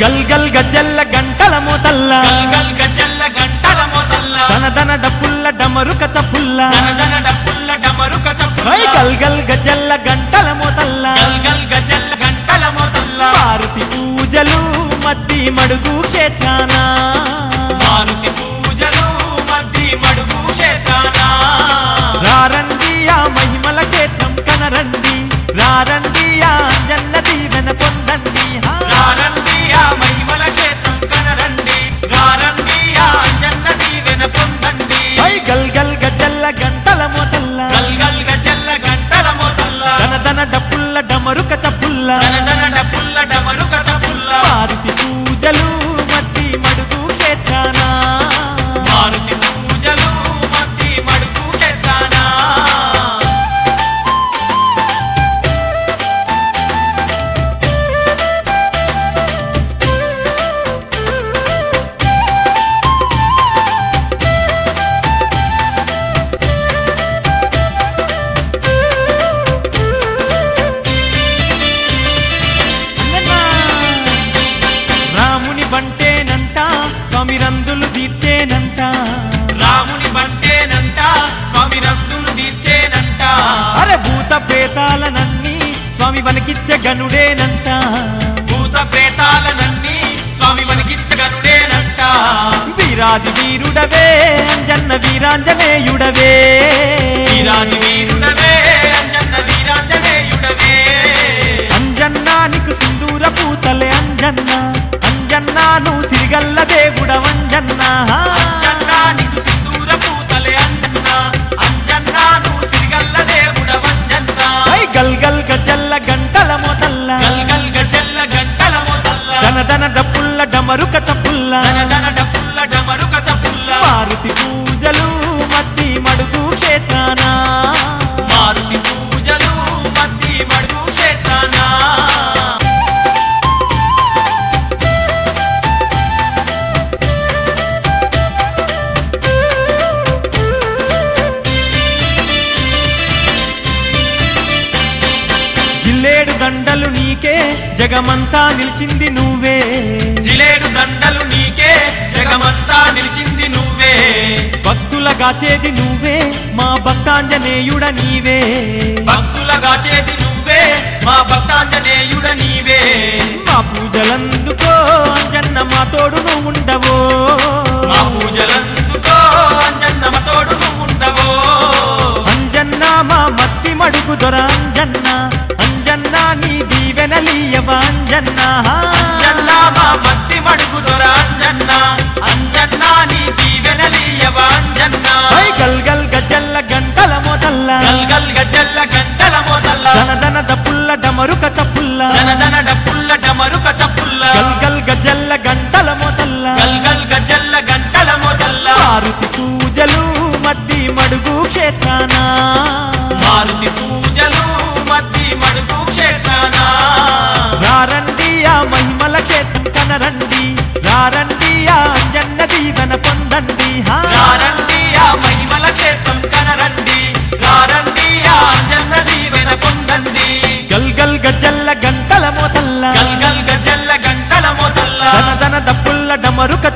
గల్ గల్ గజ్జల్ల గంటల మోతల్ల గల్ గల్ గజల్ల గంటల మోతల్ల దన దన డప్పుల్ల డమరుక చప్పుల్ల దన దన డప్పుల్ల డమరుక చప్పుల్ల ఓయ్ గల్ గల్ గజ్జల్ల గంటల మోతల్ల గల్ గల్ గజల్ల గంటల మోతల్ల మారుతి పూజలు మద్ది మడుగు క్షేత్రాన మారుతి పూజలు మద్ది మడుగు చేతానా రారండి ఆ మహిమల క్షేత్రం కనరండి రారండి ఆ అంజన్న దీవెన పొందండి హా. రారండి ఆ మహిమల క్షేత్రం కనరండి రారండి ఆ అంజన్న దీవెన పొందండి ఓయ్ గల్ గల్ గజ్జల్ల గంటల మోతల్ల గల్ గల్ గజల్ల గంటల మోతల్ల దన దన డప్పుల్ల డమరుక చప్పుల్ల దన దన డప్పుల్ల డమరుక చప్పుల్ల మారుతి పూజలు మద్ది మడుగు క్షేత్రాన మారుతి పూజలు మద్ది మడుగు చేతానా అన్నన్నా. రాముని బంటేనంట స్వామి రందులు తీర్చేనంట రాముని బంటేనంట స్వామి రంగులు తీర్చేనంట అరే భూత ప్రేతాలనన్నీ స్వామి వనకిచ్చే గనుడేనంట భూత ప్రేతాలనన్నీ స్వామి మనకిచ్చగనుడేనంట వీరాది వీరుడవే అంజన్న వీరాంజనేయుడవే వీరాది వీరుడవే అంజన్న వీరాంజనేయుడవే అంజన్నానికి సింధూర పూతలే అంజన్న అంజన్నాను సిరిగల్ల దేవుడవంజన్న అంజన్నా నీకు సింధూర పూతలే అంజన్న అంజన్నాను సిరిగల్ల దేవుడవంజన్న ఐ గల్ గల్ గజల్ల గంటల మొదల్ల గల్ గల్ గజల్ల గంటల మొదల్ల దన దన డప్పుల్ల డమరుక చప్పుల్ల దన దన డప్పుల్ల డమరుక చప్పుల్ల మారుతి పూజలు మద్ది మడుగు క్షేత్రాన మారుతి పూజలు మద్ది మడుగు క్షేత్రానా జిల్లేడు దండలు నీకే జగమంతా నిలిచింది నువ్వే జిలేడు దండలు నీకే జగమంతా నిలిచింది నువ్వే భక్తుల గాచేది నువ్వే మా భక్తాంజనేయుడ నీవే భక్తుల గాచేది నువ్వే మా భక్తాంజనేయుడ నీవే మా పూజలందుకో అంజన్న మా తోడు నువ్వు ఉండవో మా పూజలందుకో అంజన్నమ తోడు ఉండవో అంజన్న మా మత్తి మడుగు దొర అంజన్న అంజన్న నీ దీవెనలీయవ అంజన్న అంజన్న మా మత్తి మడుగు దొర అంజన్న అంజన్న నీ దీవెనలీయవ అంజన్న ఐ గల్ గల్ గజల్ల గంటల మొదల్ల గల్ గల్ గజల్ల గంటల మోతల్ల దన దన దప్పుల్ల డమరుక చప్పుల్ల దన దన డప్పుల్ల డమరుక చప్పుల్ల గల్ గల్ గజల్ల గంటల మొదల్ల గల్ గల్ గజల్ల గంటల మోతల్ల మారుతి పూజలు మద్ది మడుగు క్షేత్రాన మారుతి పూజలు మద్ది మడుగు క్షేత్రానా రారండి ఆ మహిమల క్షేత్రం కనరండి రారండి ఆ అంజన్న దీవెన పొందండి హా. రారండి ఆ మహిమల క్షేత్రం కనరండి రారండి ఆ అంజన్న దీవెన పొందండి గల్ గల్ గజల్ల గంటల మోతల్ల గల్ గల్ గజల్ల గంటల మోతల్ల దన దన దప్పుల్ల డమరుక